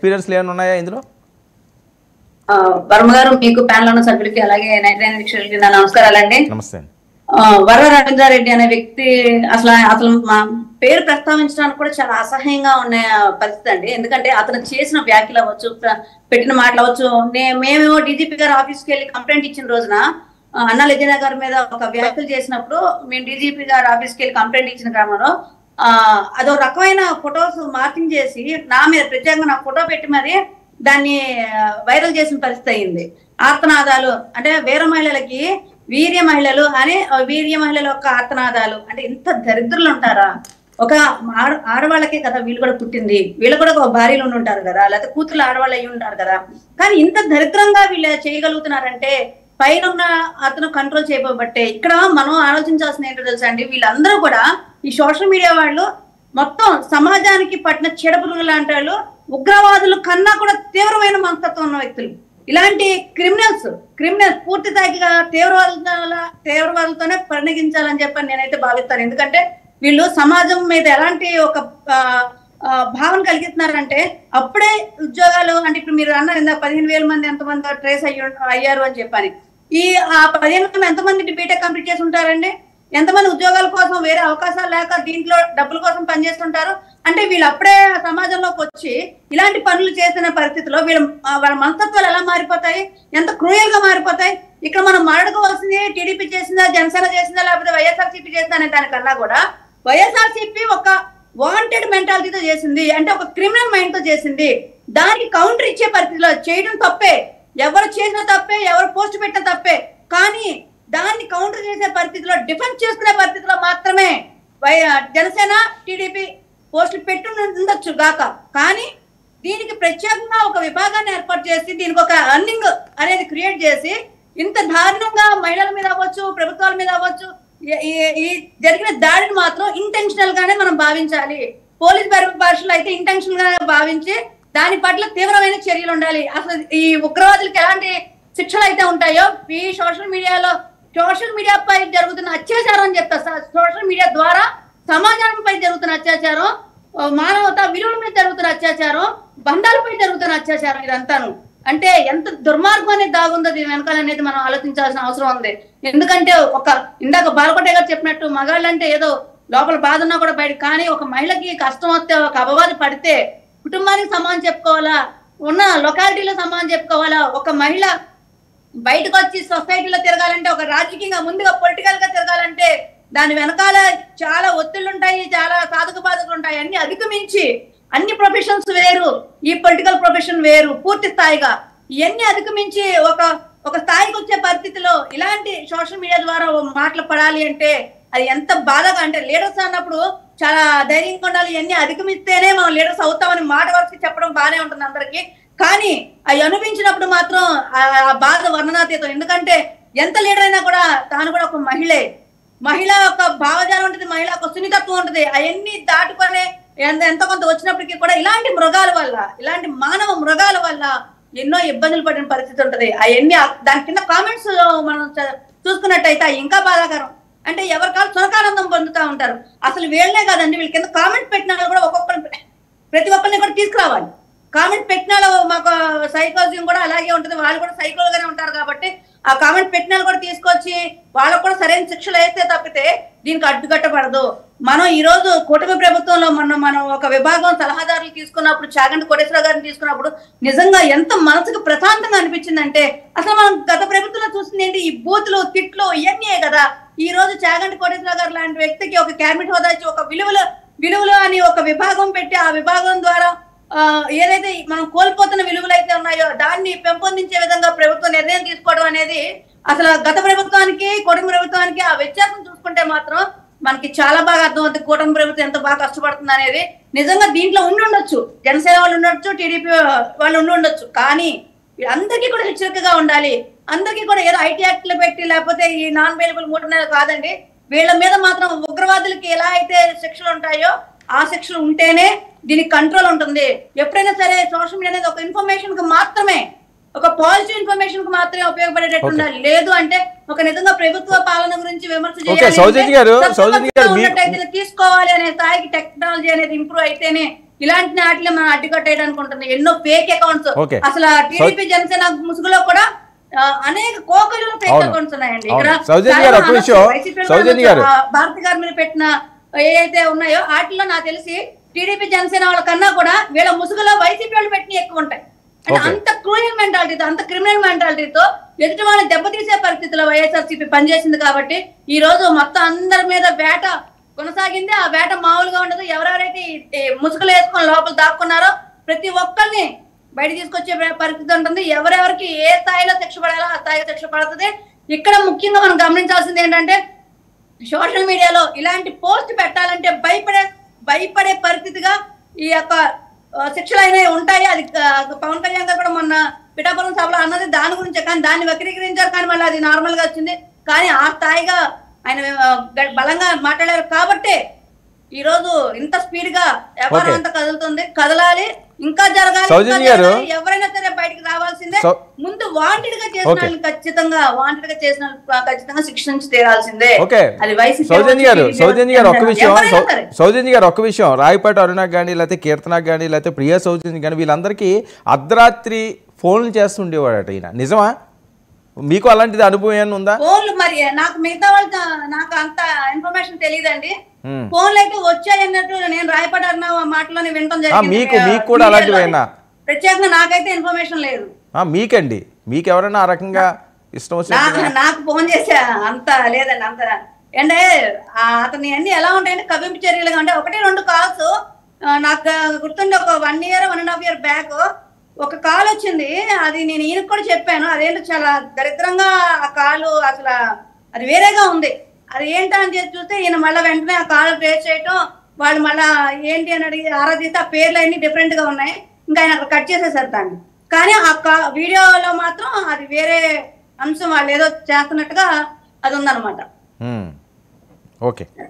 ఎక్స్పీరియన్స్లు ఏమైనా ఉన్నాయా ఇందులో ఆ, వర్మ గారు మీకు ప్యానల్ ఉన్న సభ్యులకి అలాగే నైట్ లైన్ వీక్షకులకి నా నమస్కారాలండి నమస్తే అండి ఆ, వర్ర రవీంద్రారెడ్డి అనే వ్యక్తి అసలు అసలు మా పేరు ప్రస్తావించడానికి కూడా చాలా అసహ్యంగా ఉన్న పరిస్థితి అండి ఎందుకంటే అతను చేసిన వ్యాఖ్యలు అవ్వచ్చు ప్ర- పెట్టిన మాటలు అవ్వచ్చు నే- మేమేమో డీజీపీ గారు ఆఫీస్కి వెళ్ళి కంప్లైంట్ ఇచ్చిన రోజున ఆ, అన్నా లెజనా గారి మీద ఒక వ్యాఖ్యలు చేసినప్పుడు మేము డీజీపీ గారు ఆఫీస్కి వెళ్ళి కంప్లైంట్ ఇచ్చిన క్రమంలో ఆ అదో రకమైన ఫొటోస్ మార్కింగ్ చేసి నా మీద ప్రత్యేకంగా నా ఫోటో పెట్టి మరి దాన్ని వైరల్ చేసిన పరిస్థితి అయింది ఆర్తనాదాలు అంటే వీర మహిళలకి వీర్య మహిళలు అని ఆ వీర్య మహిళల యొక్క ఆర్తనాదాలు అంటే ఇంత దరిద్రులు ఉంటారా ఒక ఆడ ఆడవాళ్ళకే కదా వీళ్ళు కూడా పుట్టింది వీళ్ళు కూడా ఒక భార్యలు ఉండి ఉంటారు కదా లేకపోతే కూతురు ఆడవాళ్ళు అయి ఉంటారు కదా కానీ ఇంత దరిద్రంగా వీళ్ళు చేయగలుగుతున్నారంటే పైన ఉన్న అతను కంట్రోల్ చేయబట్టే ఇక్కడ మనం ఆలోచించాల్సిన ఏంటో తెలుసా అండి వీళ్ళందరూ కూడా ఈ సోషల్ మీడియా వాళ్ళు మొత్తం సమాజానికి పట్టిన చెడపురుగు లాంటి వాళ్ళు ఉగ్రవాదులు కన్నా కూడా తీవ్రమైన మనస్తత్వం ఉన్న వ్యక్తులు ఇలాంటి క్రిమినల్స్ క్రిమినల్స్ పూర్తి స్థాయిగా తీవ్రవాదుల తీవ్రవాదులతోనే పరిణగించాలని చెప్పని నేనైతే భావిస్తాను ఎందుకంటే వీళ్ళు సమాజం మీద ఎలాంటి ఒక ఆ, ఆ, భావన కలిగిస్తున్నారంటే అప్పుడే ఉద్యోగాలు అంటే ఇప్పుడు మీరు అన్నారు ఇందాక పదిహేను వేల మంది ఎంతమంది ట్రేస్ అయ్యి అయ్యారు అని చెప్పని ఈ ఆ పదిహేను మంది ఎంతమంది బీటెక్ కంప్లీట్ చేసి ఉంటారండి ఎంతమంది ఉద్యోగాల కోసం వేరే అవకాశాలు లేక దీంట్లో డబ్బుల కోసం పనిచేస్తుంటారు అంటే వీళ్ళు అప్పుడే సమాజంలోకి వచ్చి ఇలాంటి పనులు చేసిన పరిస్థితిలో వీళ్ళ ఆ, వాళ్ళ మనస్తత్వాలు ఎలా మారిపోతాయి ఎంత క్రూయల్ గా మారిపోతాయి ఇక్కడ మనం మాట్లాడుకోవాల్సింది టీడీపీ చేసిందా జనసేన చేసిందా లేకపోతే వైఎస్ఆర్సీపీ చేసిందా అనే దానికన్నా కూడా వైఎస్ఆర్సీపీ ఒక వాంటెడ్ మెంటాలిటీతో చేసింది అంటే ఒక క్రిమినల్ మైండ్ తో చేసింది దానికి కౌంటర్ ఇచ్చే పరిస్థితిలో చేయడం తప్పే ఎవరు చేసిన తప్పే ఎవరు పోస్ట్ పెట్టిన తప్పే కానీ దాన్ని కౌంటర్ చేసే పరిస్థితిలో డిఫెన్స్ చేసుకునే పరిస్థితిలో మాత్రమే వై జనసేన టీడీపీ పోస్టులు పెట్టు ఉండొచ్చు గాక కానీ దీనికి ప్రత్యేకంగా ఒక విభాగాన్ని ఏర్పాటు చేసి దీనికి ఒక అర్నింగ్ అనేది క్రియేట్ చేసి ఇంత దారుణంగా మహిళల మీద అవ్వచ్చు ప్రభుత్వాల మీద అవ్వచ్చు ఈ- ఈ- ఈ జరిగిన దాడిని మాత్రం ఇంటెన్షనల్ గానే మనం భావించాలి పోలీస్ భాషలో అయితే ఇంటెన్షనల్ గా భావించి దాని పట్ల తీవ్రమైన చర్యలు ఉండాలి అసలు ఈ ఉగ్రవాదులకు ఎలాంటి శిక్షలు అయితే ఉంటాయో ఈ సోషల్ మీడియాలో సోషల్ మీడియా పై జరుగుతున్న అత్యాచారం అని చెప్తా సోషల్ మీడియా ద్వారా సమాజంపై జరుగుతున్న అత్యాచారం ఆ, మానవత విలువల మీద జరుగుతున్న అత్యాచారం బంధాలపై జరుగుతున్న అత్యాచారం ఇదంతాను అంటే ఎంత దుర్మార్గం అనేది దాగుందో దీని వెనకాల అనేది మనం ఆలోచించాల్సిన అవసరం ఉంది ఎందుకంటే ఒక ఇందాక బాలకోట గారు చెప్పినట్టు మగాళ్ళంటే ఏదో లోపల బాధ ఉన్నా కూడా బయట కానీ ఒక మహిళకి కష్టం వస్తే ఒక అపవాది పడితే కుటుంబానికి సమానం చెప్పుకోవాలా ఉన్న లొకాలిటీలో సమానం చెప్పుకోవాలా ఒక మహిళ బయటకు వచ్చి సొసైటీలో తిరగాలంటే ఒక రాజకీయంగా ముందుగా పొలిటికల్ గా తిరగాలంటే దాని వెనకాల చాలా ఒత్తిళ్ళు ఉంటాయి చాలా సాధక బాధకులు ఉంటాయి అన్ని అధిగమించి అన్ని ప్రొఫెషన్స్ వేరు ఈ పొలిటికల్ ప్రొఫెషన్ వేరు పూర్తి స్థాయిగా ఇవన్నీ అధిగమించి ఒక ఒక స్థాయికి వచ్చే పరిస్థితిలో ఇలాంటి సోషల్ మీడియా ద్వారా ఓ మాటలు పడాలి అంటే అది ఎంత బాధగా అంటే లీడర్స్ అన్నప్పుడు చాలా ధైర్యంగా ఉండాలి ఇవన్నీ అధిగమిస్తేనే మనం లీడర్స్ అవుతామని మాట వరకు చెప్పడం బాగానే ఉంటుంది అందరికి కానీ అవి అనుభవించినప్పుడు మాత్రం ఆ ఆ బాధ వర్ణనాతీతం ఎందుకంటే ఎంత లీడర్ అయినా కూడా తాను కూడా ఒక మహిళే మహిళ యొక్క భావజాలం ఉంటుంది మహిళ యొక్క సున్నితత్వం ఉంటుంది అవన్నీ దాటుకొని ఎంత ఎంత కొంత వచ్చినప్పటికీ కూడా ఇలాంటి మృగాల వల్ల ఇలాంటి మానవ మృగాల వల్ల ఎన్నో ఇబ్బందులు పడిన పరిస్థితి ఉంటుంది అవన్నీ ఆ- దాని కింద కామెంట్స్ మనం చ- చూసుకున్నట్టయితే అవి ఇంకా బాధాకరం అంటే ఎవరికాలు సునకానందం పొందుతా ఉంటారు అసలు వీళ్ళనే కాదండి వీళ్ళ కింద కామెంట్ పెట్టిన వాళ్ళు కూడా ఒక్కొక్కరు ప్రతి ఒక్కరిని కూడా తీసుకురావాలి కామెంట్ పెట్టిన వాళ్ళు మాకు సైకాలజీ కూడా అలాగే ఉంటుంది వాళ్ళు కూడా సైకోల్ గానే ఉంటారు కాబట్టి ఆ కామెంట్ పెట్టిన వాళ్ళు కూడా తీసుకొచ్చి వాళ్ళకు కూడా సరైన శిక్షలు వేస్తే తప్పితే దీనికి అడ్డుకట్టబడదు మనం ఈ రోజు కూటమి ప్రభుత్వంలో మనం మనం ఒక విభాగం సలహాదారులు తీసుకున్నప్పుడు చాగంటి కోటేశ్వర గారిని తీసుకున్నప్పుడు నిజంగా ఎంత మనసుకు ప్రశాంతంగా అనిపించిందంటే అసలు మనం గత ప్రభుత్వంలో చూసింది ఏంటి ఈ బూతులు తిట్లు ఇవన్నీ కదా ఈ రోజు చాగంటి కోటేశ్వర గారు లాంటి వ్యక్తికి ఒక క్యాబినెట్ హోదా ఇచ్చి ఒక విలువలు విలువలు అని ఒక విభాగం పెట్టి ఆ విభాగం ద్వారా ఆ, ఏదైతే మనం కోల్పోతున్న విలువలు అయితే ఉన్నాయో దాన్ని పెంపొందించే విధంగా ప్రభుత్వం నిర్ణయం తీసుకోవడం అనేది అసలు గత ప్రభుత్వానికి కూటమి ప్రభుత్వానికి ఆ వ్యత్యాసం చూసుకుంటే మాత్రం మనకి చాలా బాగా అర్థమవుతుంది కూటమి ప్రభుత్వం ఎంత బాగా కష్టపడుతుంది అనేది నిజంగా దీంట్లో ఉండి ఉండొచ్చు జనసేన వాళ్ళు ఉండొచ్చు టీడీపీ వాళ్ళు ఉండి ఉండొచ్చు కానీ అందరికీ కూడా హెచ్చరికగా ఉండాలి అందరికీ కూడా ఏదో ఐటీ యాక్ట్లు పెట్టి లేకపోతే ఈ నాన్ అవైలబుల్ మూడు నెలలు కాదండి వీళ్ళ మీద మాత్రం ఉగ్రవాదులకి ఎలా అయితే శిక్షలు ఉంటాయో ఆ శిక్షలు ఉంటేనే దీనికి కంట్రోల్ ఉంటుంది ఎప్పుడైనా సరే సోషల్ మీడియా అనేది ఒక ఇన్ఫర్మేషన్ కి మాత్రమే ఒక పాజిటివ్ ఇన్ఫర్మేషన్ కి మాత్రమే ఉపయోగపడేటట్టు Okay. ఉండాలి లేదు అంటే ఒక నిజంగా ప్రభుత్వ పాలన గురించి విమర్శ Okay, చేయాలి సౌజన్య అంటే గారు, సత్సంబంధంగా సౌజన్య గారు, మీ- ఉన్నట్టయితే తీసుకోవాలి అనే స్థాయికి టెక్నాలజీ అనేది ఇంప్రూవ్ అయితేనే ఇలాంటి వాటిని మనం అడ్డుకట్టేయడానికి ఉంటుంది ఎన్నో ఫేక్ అకౌంట్స్ Okay. అసలు టీడీపీ జనసేన ముసుగులో కూడా ఆ, అనేక కోకలు ఫేక్ అవును. అకౌంట్స్ ఉన్నాయండి అవును. ఇక్కడ సౌజన్య చాలా గారు, ఒక్క అనొచ్చు. విషయం. వైసీపీ వాళ్ళు సౌజన్య అనొచ్చు. గారు. ఆ, భారతి గారి మీద పెట్టిన ఏదైతే ఉన్నాయో వాటిలో నాకు తెలిసి టీడీపీ జనసేన వాళ్ళ కన్నా కూడా వీళ్ళ ముసుగులో వైసీపీ వాళ్ళు పెట్టిన ఎక్కువ ఉంటాయి అంటే Okay. అంత క్రూయల్ మెంటాలిటీతో అంత క్రిమినల్ మెంటాలిటీతో ఎదుటి వాళ్ళని దెబ్బతీసే పరిస్థితిలో వైఎస్ఆర్సీపీ పనిచేసింది కాబట్టి ఈ రోజు మొత్తం అందరి మీద వేట కొనసాగింది ఆ వేట మామూలుగా ఉండదు ఎవరెవరైతే ఈ- ఈ ముసుగులు వేసుకొని లోపల దాక్కున్నారో ప్రతి ఒక్కరిని బయట తీసుకొచ్చే ప్ర- పరిస్థితి ఉంటుంది ఎవరెవరికి ఏ స్థాయిలో శిక్ష పడాలో ఆ స్థాయిలో శిక్ష పడుతుంది ఇక్కడ ముఖ్యంగా మనం గమనించాల్సింది ఏంటంటే సోషల్ మీడియాలో ఇలాంటి పోస్ట్ పెట్టాలంటే భయపడే భయపడే పరిస్థితిగా ఈ యొక్క ఆ, శిక్షలు అనేవి ఉంటాయి అది ఆ, పవన్ కళ్యాణ్ గారు కూడా మొన్న పిఠాపురం సభలో అన్నది దాని గురించే కానీ దాన్ని వక్రీకరించారు కానీ మళ్ళీ అది నార్మల్ గా వచ్చింది కానీ ఆ స్థాయిగా ఆయన ఆ, గ- బలంగా మాట్లాడారు కాబట్టే ఈ రోజు ఇంత స్పీడ్ గా వ్యాపారం Okay. అంతా కదులుతుంది కదలాలి ఇంకా జరగాలి ఇంకా సౌజన్య గారు. జరగాలి. ఎవరైనా సరే బయటకు రావాల్సిందే సౌ- ముందు వాంటెడ్ గా చేసిన Okay. వాళ్ళని ఖచ్చితంగా వాంటెడ్ గా చేసిన వాళ్ళని ఖచ్చితంగా శిక్షించి తీరాల్సిందే ఓకే అది వైసీపీ సౌజన్య గారు అవ్వచ్చు, సౌజన్య గారు ఒక్క ఎవరైనా విషయం సౌ- సరే. సౌజన్య గారు ఒక్క విషయం రాయపాటి అరుణకు కానీ లేకపోతే కీర్తనకు కానీ లేకపోతే ప్రియా సౌజన్య కానీ వీళ్ళందరికీ అర్ధరాత్రి ఫోన్లు చేస్తుండేవాడట ఈయన నిజమా మీకు అలాంటిది అనుభవం ఏమైనా ఉందా ఫోన్లు మరి నాకు మిగతా వాళ్ళతో నాకు అంత ఇన్ఫర్మేషన్ తెలియదండి Hmm. ఫోన్లు అయితే వచ్చాయన్నట్టు నేను రాయపడి అన్న మాటలోనే వినటం జరిగింది మీకు- మీకు కూడా అలాంటివి మీడియాలో. అయినా? ప్రత్యేకంగా నాకైతే ఇన్ఫర్మేషన్ లేదు ఆ, మీకండి మీకు ఎవరైనా ఆ రకంగా ఇష్టం నాకు వచ్చినట్టుగా నాకు ఫోన్ చేసే అంత లేదండి అంత అంటే ఆ అతని అన్ని ఎలా ఉంటాయంటే కవింపు చర్యలుగా అంటే ఒకటి రెండు కాల్స్ నాకు గుర్తుండి ఒక one year one and half year back ఒక కాల్ వచ్చింది అది నేను ఈయనకు కూడా చెప్పాను అదేంటో చాలా దరిద్రంగా ఆ కాలు అసలు అది వేరేగా ఉంది అది ఏంటా అని చెప్పి చూస్తే ఈయన మళ్ళీ వెంటనే ఆ కాల్ ట్రేస్ చేయటం వాళ్ళు మళ్ళా ఏంటి అని అడిగి ఆరాధిస్తే ఆ పేర్లు అన్ని డిఫరెంట్ గా ఉన్నాయి ఇంకా ఆయన అక్కడ కట్ చేసేసారు దాన్ని కానీ ఆ కా- వీడియోలో మాత్రం అది వేరే అంశం వాళ్ళు ఏదో చేస్తున్నట్టుగా అది ఉందన్నమాట ఉమ్. ఓకే